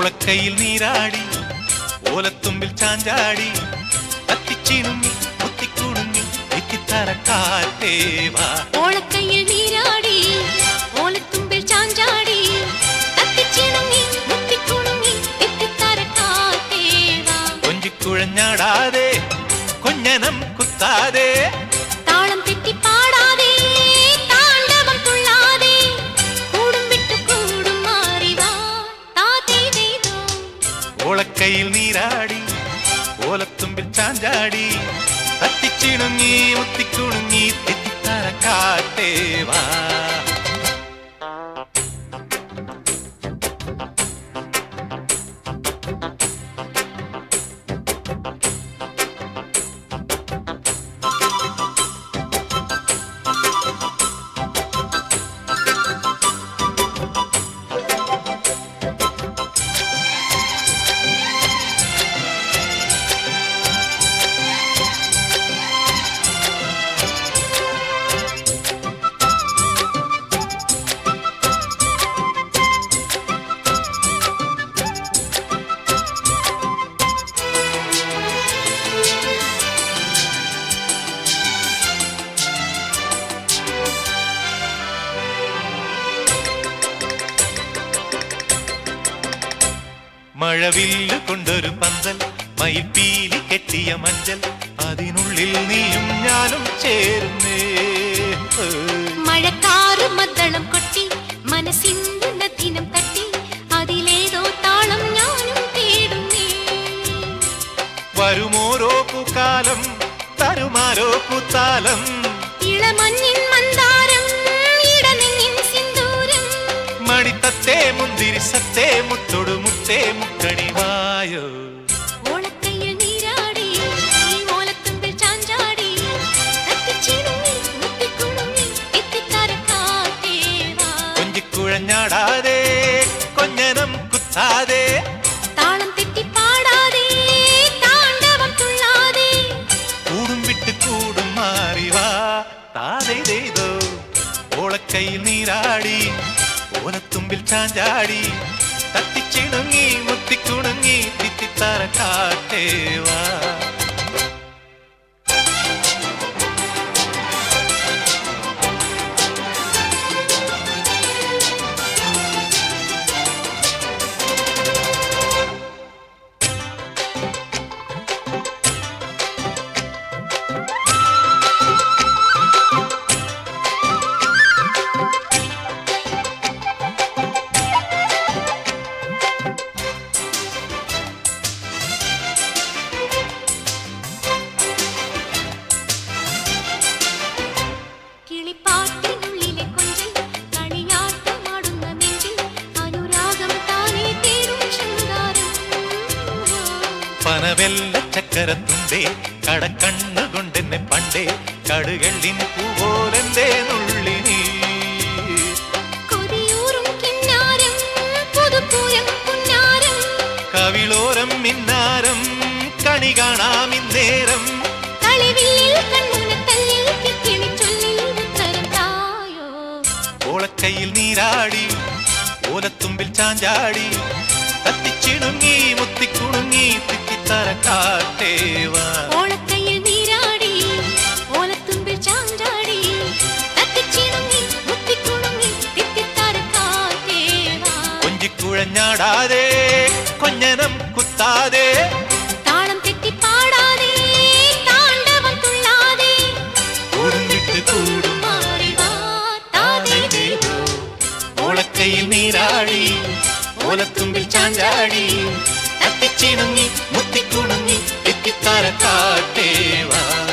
ഓളക്കയിൽ നീരാടി ഓലത്തുമ്പിൽ ചാഞ്ചാടി തത്തിച്ചിണുങ്ങി കുത്തിക്കുണുങ്ങി എത്തിത്തര കാറ്റേവാ ഓളക്കയ്യിൽ നീരാടി ഓലത്തുമ്പിൽ ചാഞ്ചാടി തത്തിച്ചിണുങ്ങി മുത്തിക്കുണുങ്ങി എത്തിത്തര കാത്തേവാ കൊഞ്ചിക്കുഴഞ്ഞാടാതെ കൊഞ്ഞനം കുത്താതെ താളം തെറ്റി പാടാതെ താണ്ഡവം തുള്ളാതെ കൂടും വിട്ടു കൂടും മാറിവാ താതേ ചെയ്തോ ഓളക്കയിൽ നീരാടി ഓലത്തുമ്പിൽ ചാഞ്ചാടി തത്തിച്ചിണുങ്ങി മുത്തിക്കുണുങ്ങി എത്തിത്തര കാറ്റേവാ മഴവില്ല് കൊണ്ടൊരു പന്തൽ മയിൽപ്പീലി കെട്ടിയ മഞ്ചൽ അതിനുള്ളിൽ നീയും ഞാനും ചേരുന്നേ മഴക്കാറ് മദ്ദളം കൊട്ടി മനസ്സിന്റെ ദിനം തട്ടി അതിലേതോ താളം ഞാനും തേടുന്നേ വരുമോരോ പൂക്കാലം തരുമാരോ പൂത്താലം ഇളമഞ്ഞിൻ മന്ദാരം ഇടനെഞ്ഞിൻ സിന്ദൂരം മണിത്തത്തേ മുന്തിരി സത്തേ മുത്തൊടു മുത്തേ മുക്കണിവായോ ഓളക്കയ്യിൽ നീരാടി ഈ ഓലത്തുമ്പിൽ ചാഞ്ചാടി തത്തിച്ചിണുങ്ങി മുത്തിക്കുണുങ്ങി എത്തിത്തര കാത്തേവാ കൊഞ്ചിക്കുഴഞ്ഞാടാതെ കൊഞ്ഞനം കുത്താതെ താളം തെറ്റി പാടാതെ താണ്ഡവം തുള്ളാതെ കൂടും വിട്ട് കൂടും മാറിവാ താതെ ചെയ്തോ ഓളക്കയിൽ നീരാടി ഓലത്തുമ്പിൽ ചാഞ്ചാടി തത്തിച്ചിണുങ്ങി മുത്തിക്കുണുങ്ങി തിത്തിത്തറ കാട്ടേവാ കിളിപ്പാട്ടിനുള്ളിലെ കൊഞ്ചൽ കളിയാട്ടമാടുന്ന നെഞ്ചിൽ അനുരാഗം താനേ തേടും ശൃംഗാരം പനവെല്ല ചക്കരത്തുണ്ടേ കടക്കണ്ണു കൊണ്ടെന്നെ പണ്ടേ കടുകള്ളിൻ പൂവോലെന്റെ നുള്ളിനീ കൊതിയൂറും കിന്നാരം പുതുപ്പൂരം പുന്നാരം കവിളോരം മിന്നാരം കണി കാണാം ഇന്നേരം കളിവില്ലിൽ കൺമുനത്തല്ലിൽ കിക്കിളി ചൊല്ലിൽ ഉത്തരം തായോ ഓളക്കയിൽ നീരാടി ഓലത്തുമ്പിൽ ചാഞ്ചാടി തത്തിച്ചിണുങ്ങി മുത്തിക്കുണുങ്ങി തിത്തിത്തറ കാട്ടേവാ ഓളക്കയ്യിൽ നീരാടി ഓലത്തുമ്പിൽ ചാഞ്ചാടി തത്തിച്ചിണുങ്ങി മുത്തിക്കുണുങ്ങി തിത്തിത്തര കാത്തേവാ കൊഞ്ചിക്കുഴഞ്ഞാടാതെ കൊഞ്ഞനം കുത്താതെ താളം തെറ്റി പാടാതെ താണ്ഡവം തുള്ളാതെ കൂടും വിട്ട് കൂടും മാറിവാ താതേ ചെയ്തു ഓളക്കയിൽ നീരാടി ഓലത്തുമ്പിൽ ചാഞ്ചാടി തത്തിച്ചിണുങ്ങി മുത്തിക്കുണുങ്ങി എത്തിത്തറ കാട്ടേവാ